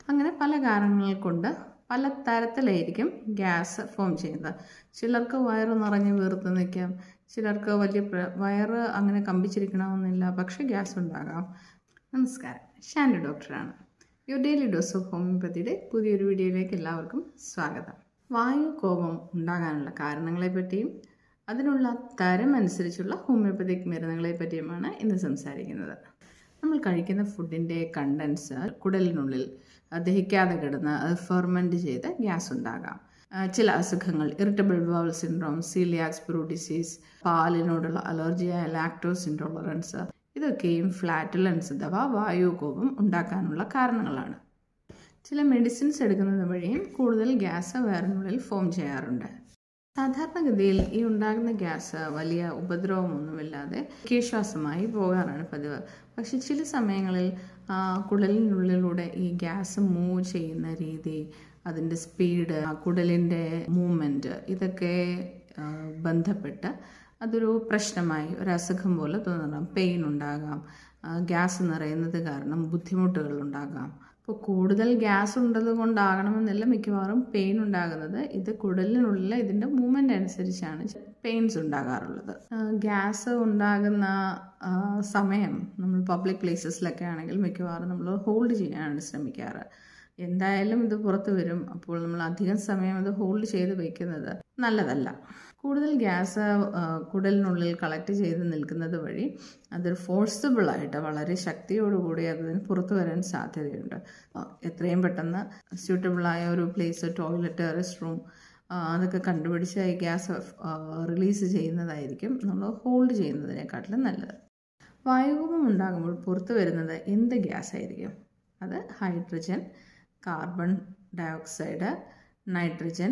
അങ്ങനെ പല കാരണങ്ങൾ കൊണ്ട് പല തരത്തിലായിരിക്കും ഗ്യാസ് ഫോം ചെയ്യുന്നത് ചിലർക്ക് വയറ് നിറഞ്ഞ് വീർത്ത് നിൽക്കാം ചിലർക്ക് വലിയ പ്ര- വയറ് അങ്ങനെ കമ്പിച്ചിരിക്കണമെന്നില്ല പക്ഷേ ഗ്യാസ് ഉണ്ടാകാം നമസ്കാരം ഷാൻഡി ഡോക്ടറാണ് യുവർ ഡെയിലി ഡോസ് ഓഫ് ഹോമിയോപ്പതിയുടെ പുതിയൊരു വീഡിയോയിലേക്ക് എല്ലാവർക്കും സ്വാഗതം വായു കോപം ഉണ്ടാകാനുള്ള കാരണങ്ങളെ പറ്റിയും അതിനുള്ള തരം അനുസരിച്ചുള്ള ഹോമിയോപ്പതിക് മരുന്നുകളെ പറ്റിയുമാണ് ഇന്ന് സംസാരിക്കുന്നത് നമ്മൾ കഴിക്കുന്ന ഫുഡിൻ്റെ കണ്ടൻസ് കുടലിനുള്ളിൽ ദഹിക്കാതെ കിടന്ന് അത് ഫെർമെൻറ്റ് ചെയ്ത് ഗ്യാസ് ഉണ്ടാകാം ആ, ചില അസുഖങ്ങൾ irritable bowel syndrome coeliacs sprue disease പാലിനോടുള്ള അലർജിയായ ലാക്ടോസ് ഇൻടോളറൻസ് ഇതൊക്കെയും ഫ്ലാറ്റുലൻസ് അഥവാ വായുകോപം ഉണ്ടാക്കാനുള്ള കാരണങ്ങളാണ് ചില മെഡിസിൻസ് എടുക്കുന്നത് വഴിയും കൂടുതൽ ഗ്യാസ് വയറിനുള്ളിൽ ഫോം ചെയ്യാറുണ്ട് സാധാരണഗതിയിൽ ഈ ഉണ്ടാകുന്ന ഗ്യാസ് വലിയ ഉപദ്രവമൊന്നുമില്ലാതെ കീശ്വാസമായി പോകാറാണ് പതിവ് പക്ഷെ ചില സമയങ്ങളിൽ ആ, കുടലിനുള്ളിലൂടെ ഈ ഗ്യാസ് മൂവ് ചെയ്യുന്ന രീതി അതിൻ്റെ സ്പീഡ് കുടലിൻ്റെ മൂവ്മെൻറ്റ് ഇതൊക്കെ ആ, ബന്ധപ്പെട്ട് അതൊരു പ്രശ്നമായി ഒരു അസുഖം പോലെ തോന്നണം പെയിൻ ഉണ്ടാകാം ആ, ഗ്യാസ് നിറയുന്നത് കാരണം ബുദ്ധിമുട്ടുകൾ ഉണ്ടാകാം ഇപ്പോൾ കൂടുതൽ ഗ്യാസ് ഉള്ളത് കൊണ്ടാകണമെന്നില്ല മിക്കവാറും പെയിൻ ഉണ്ടാകുന്നത് ഇത് കുടലിനുള്ള ഇതിൻ്റെ മൂവ്മെൻ്റ് അനുസരിച്ചാണ് പെയിൻസ് ഉണ്ടാകാറുള്ളത് ആ, ഗ്യാസ് ഉണ്ടാകുന്ന ആ, സമയം നമ്മൾ പബ്ലിക് പ്ലേസസിലൊക്കെ ആണെങ്കിൽ മിക്കവാറും നമ്മൾ ഹോൾഡ് ചെയ്യാനാണ് ശ്രമിക്കാറ് എന്തായാലും ഇത് പുറത്ത് വരും അപ്പോൾ നമ്മൾ അധികം സമയം അത് ഹോൾഡ് ചെയ്ത് വയ്ക്കുന്നത് നല്ലതല്ല കൂടുതൽ ഗ്യാസ് ആ, കുടലിനുള്ളിൽ കളക്ട് ചെയ്ത് നിൽക്കുന്നത് വഴി അതൊരു ഫോഴ്സിബിളായിട്ട് വളരെ ശക്തിയോടുകൂടി അതിന് പുറത്തു വരാൻ സാധ്യതയുണ്ട് ആ, എത്രയും പെട്ടെന്ന് സ്യൂട്ടബിളായ ഒരു പ്ലേസ് ടോയ്ലറ്റ് റെസ്റ്റ് റൂം അതൊക്കെ കണ്ടുപിടിച്ച് ഈ ഗ്യാസ് റിലീസ് ചെയ്യുന്നതായിരിക്കും നമ്മൾ ഹോൾഡ് ചെയ്യുന്നതിനെക്കാട്ടിലും നല്ലത് വായുകോപം ഉണ്ടാകുമ്പോൾ പുറത്തു വരുന്നത് എന്ത് ഗ്യാസ് ആയിരിക്കും അത് hydrogen carbon dioxide nitrogen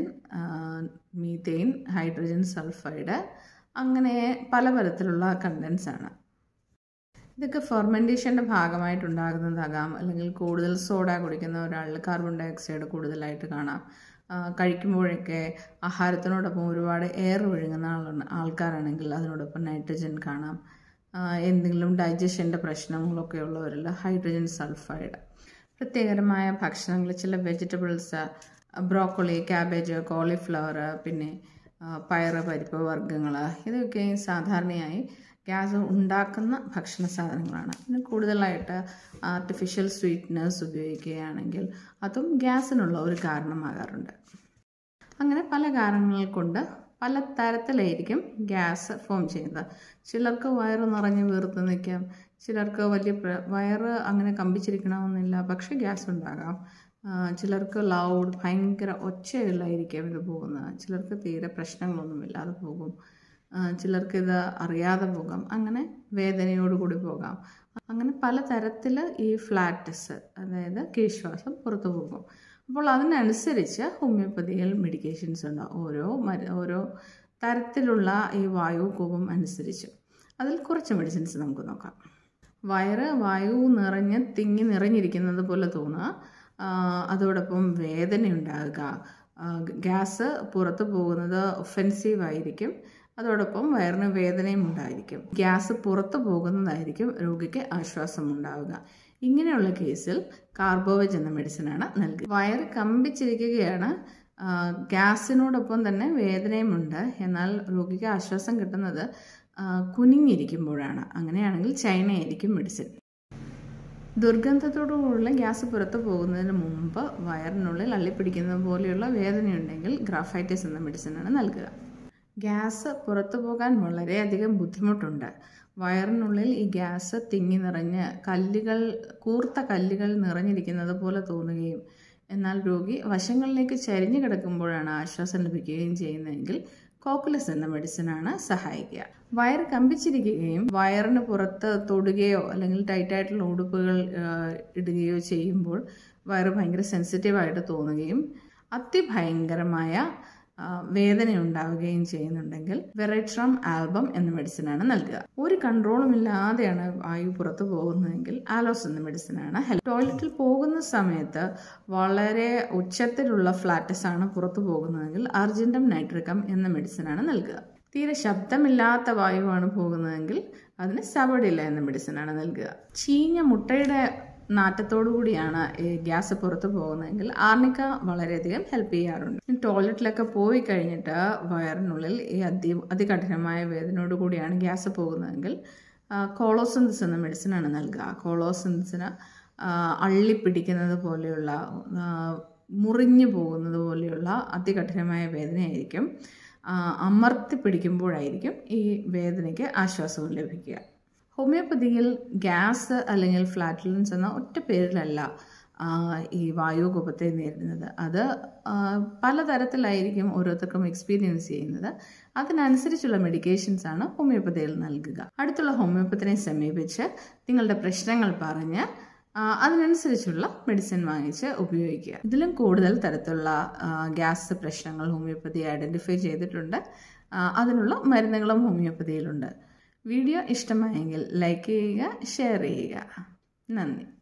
methane hydrogen sulphide അങ്ങനെ പല തരത്തിലുള്ള കണ്ടൻസ് ആണ് ഇതൊക്കെ ഫെർമെൻറ്റേഷൻ്റെ ഭാഗമായിട്ടുണ്ടാകുന്നതാകാം അല്ലെങ്കിൽ കൂടുതൽ സോഡ കുടിക്കുന്ന ഒരാളിൽ കാർബൺ ഡയോക്സൈഡ് കൂടുതലായിട്ട് കാണാം ആ, കഴിക്കുമ്പോഴൊക്കെ ആഹാരത്തിനോടൊപ്പം ഒരുപാട് എയർ വിഴുങ്ങുന്ന ആളാണ് ആൾക്കാരാണെങ്കിൽ അതിനോടൊപ്പം നൈട്രജൻ കാണാം ആ, എന്തെങ്കിലും ഡൈജഷൻ്റെ പ്രശ്നങ്ങളൊക്കെ ഉള്ളവരിൽ ഹൈഡ്രജൻ സൾഫൈഡ് പ്രത്യേകരമായ ഭക്ഷണങ്ങൾ ചില വെജിറ്റബിൾസ് ബ്രോക്കോളി ക്യാബേജ് കോളിഫ്ലവർ പിന്നെ ആ, പയറ് പരിപ്പ് വർഗ്ഗങ്ങൾ ഇതൊക്കെ സാധാരണയായി ഗ്യാസ് ഉണ്ടാക്കുന്ന ഭക്ഷണ സാധനങ്ങളാണ് പിന്നെ കൂടുതലായിട്ട് ആർട്ടിഫിഷ്യൽ സ്വീറ്റ്നേഴ്സ് ഉപയോഗിക്കുകയാണെങ്കിൽ അതും ഗ്യാസിനുള്ള ഒരു കാരണമാകാറുണ്ട് അങ്ങനെ പല കാരണങ്ങൾ കൊണ്ട് പല തരത്തിലായിരിക്കും ഗ്യാസ് ഫോം ചെയ്യുന്നത് ചിലർക്ക് വയറ് നിറഞ്ഞ് വീർത്ത് നിൽക്കാം ചിലർക്ക് വലിയ പ്ര- വയറ് അങ്ങനെ കമ്പിച്ചിരിക്കണമെന്നില്ല പക്ഷേ ഗ്യാസ് ഉണ്ടാകാം ആ, ചിലർക്ക് ലൗഡ് ഭയങ്കര ഒച്ചയിലായിരിക്കും ഇത് പോകുന്നത് ചിലർക്ക് തീരെ പ്രശ്നങ്ങളൊന്നുമില്ലാതെ പോകും ആ, ചിലർക്ക് ഇത് അറിയാതെ പോകാം അങ്ങനെ വേദനയോടുകൂടി പോകാം അങ്ങനെ പല തരത്തിൽ ഈ ഫ്ലാറ്റസ് അതായത് കീശ്വാസം പുറത്തു പോകും അപ്പോൾ അതിനനുസരിച്ച് ഹോമിയോപ്പതിയിൽ മെഡിക്കേഷൻസ് ഉണ്ട് ഓരോ മരു ഓരോ തരത്തിലുള്ള ഈ വായു കോപം അനുസരിച്ച് അതിൽ കുറച്ച് മെഡിസിൻസ് നമുക്ക് നോക്കാം വയറ് വായു നിറഞ്ഞ് തിങ്ങി നിറഞ്ഞിരിക്കുന്നത് പോലെ തോന്നുക ആ, അതോടൊപ്പം വേദന ഉണ്ടാകുക ആ, ഗ്യാസ് പുറത്തു പോകുന്നത് ഒഫെൻസീവ് ആയിരിക്കും അതോടൊപ്പം വയറിന് വേദനയും ഉണ്ടായിരിക്കും ഗ്യാസ് പുറത്തു പോകുന്നതായിരിക്കും രോഗിക്ക് ആശ്വാസം ഉണ്ടാവുക ഇങ്ങനെയുള്ള കേസിൽ കാർബോവജ് എന്ന മെഡിസിനാണ് നൽകുക വയറ് കമ്പിച്ചിരിക്കുകയാണ് ആ, ഗ്യാസിനോടൊപ്പം തന്നെ വേദനയുമുണ്ട് എന്നാൽ രോഗിക്ക് ആശ്വാസം കിട്ടുന്നത് ആ, കുനിഞ്ഞിരിക്കുമ്പോഴാണ് അങ്ങനെയാണെങ്കിൽ ചൈനയായിരിക്കും മെഡിസിൻ ദുർഗന്ധത്തോടുകൂടിയുള്ള ഗ്യാസ് പുറത്തു പോകുന്നതിന് മുമ്പ് വയറിനുള്ളിൽ അള്ളിപ്പിടിക്കുന്ന പോലെയുള്ള വേദനയുണ്ടെങ്കിൽ ഗ്രാഫൈറ്റിസ് എന്ന മെഡിസിനാണ് നൽകുക ഗ്യാസ് പുറത്തു പോകാൻ വളരെയധികം ബുദ്ധിമുട്ടുണ്ട് വയറിനുള്ളിൽ ഈ ഗ്യാസ് തിങ്ങി നിറഞ്ഞ് കല്ലുകൾ കൂർത്ത കല്ലുകൾ നിറഞ്ഞിരിക്കുന്നത് പോലെ തോന്നുകയും എന്നാൽ രോഗി വശങ്ങളിലേക്ക് ചരിഞ്ഞു കിടക്കുമ്പോഴാണ് ആശ്വാസം ലഭിക്കുകയും ചെയ്യുന്നതെങ്കിൽ കോക്കുലസ് എന്ന മെഡിസിനാണ് സഹായിക്കുക വയർ കമ്പിച്ചിരിക്കുകയും വയറിന് പുറത്ത് തൊടുകയോ അല്ലെങ്കിൽ ടൈറ്റായിട്ടുള്ള ഉടുപ്പുകൾ ആ, ഇടുകയോ ചെയ്യുമ്പോൾ വയറ് ഭയങ്കര സെൻസിറ്റീവായിട്ട് തോന്നുകയും അതിഭയങ്കരമായ ആ, വേദന ഉണ്ടാവുകയും ചെയ്യുന്നുണ്ടെങ്കിൽ വെറൈട്രം ആൽബം എന്ന മെഡിസിനാണ് നൽകുക ഒരു കൺട്രോളും ഇല്ലാതെയാണ് വായു പുറത്തു പോകുന്നതെങ്കിൽ ആലോസ് എന്ന മെഡിസിനാണ് ഹെൽപ്പ് ടോയ്ലറ്റിൽ പോകുന്ന സമയത്ത് വളരെ ഉച്ചത്തിലുള്ള ഫ്ലാറ്റസ് ആണ് പുറത്തു പോകുന്നതെങ്കിൽ അർജന്റം നൈട്രിക്കം എന്ന മെഡിസിനാണ് നൽകുക തീരെ ശബ്ദമില്ലാത്ത വായുവാണ് പോകുന്നതെങ്കിൽ അതിന് സബഡില്ല എന്ന മെഡിസിനാണ് നൽകുക ചീഞ്ഞ മുട്ടയുടെ നാറ്റത്തോടു കൂടിയാണ് ഈ ഗ്യാസ് പുറത്തു പോകുന്നതെങ്കിൽ ആർണിക്ക വളരെയധികം ഹെൽപ്പ് ചെയ്യാറുണ്ട് ഇനി ടോയ്ലറ്റിലൊക്കെ പോയി കഴിഞ്ഞിട്ട് വയറിനുള്ളിൽ ഈ അതി അതികഠിനമായ വേദനയോട് കൂടിയാണ് ഗ്യാസ് പോകുന്നതെങ്കിൽ കോളോസിൻസ് എന്ന മെഡിസിനാണ് നൽകുക കോളോസിൻസിന് അള്ളിപ്പിടിക്കുന്നത് പോലെയുള്ള ആ, മുറിഞ്ഞു പോകുന്നത് പോലെയുള്ള അതികഠിനമായ വേദനയായിരിക്കും ആ, അമർത്തി പിടിക്കുമ്പോഴായിരിക്കും ഈ വേദനയ്ക്ക് ആശ്വാസവും ലഭിക്കുക ഹോമിയോപ്പതിയിൽ ഗ്യാസ് അല്ലെങ്കിൽ ഫ്ലാറ്റുലൻസ് എന്ന ഒറ്റ പേരിലല്ല ആ, ഈ വായുകോപത്തെ നേരിടുന്നത് അത് ആ, പലതരത്തിലായിരിക്കും ഓരോരുത്തർക്കും എക്സ്പീരിയൻസ് ചെയ്യുന്നത് അതിനനുസരിച്ചുള്ള മെഡിക്കേഷൻസ് ആണ് ഹോമിയോപ്പതിയിൽ നൽകുക അടുത്തുള്ള ഹോമിയോപ്പത്തിനെ സമീപിച്ച് നിങ്ങളുടെ പ്രശ്നങ്ങൾ പറഞ്ഞ് ആ, അതിനനുസരിച്ചുള്ള മെഡിസിൻ വാങ്ങിച്ച് ഉപയോഗിക്കുക ഇതിലും കൂടുതൽ തരത്തിലുള്ള ആ, ഗ്യാസ് പ്രശ്നങ്ങൾ ഹോമിയോപ്പതി ഐഡൻറ്റിഫൈ ചെയ്തിട്ടുണ്ട് ആ, അതിനുള്ള മരുന്നുകളും ഹോമിയോപ്പതിയിലുണ്ട് വീഡിയോ ഇഷ്ടമായെങ്കിൽ ലൈക്ക് ചെയ്യുക ഷെയർ ചെയ്യുക നന്ദി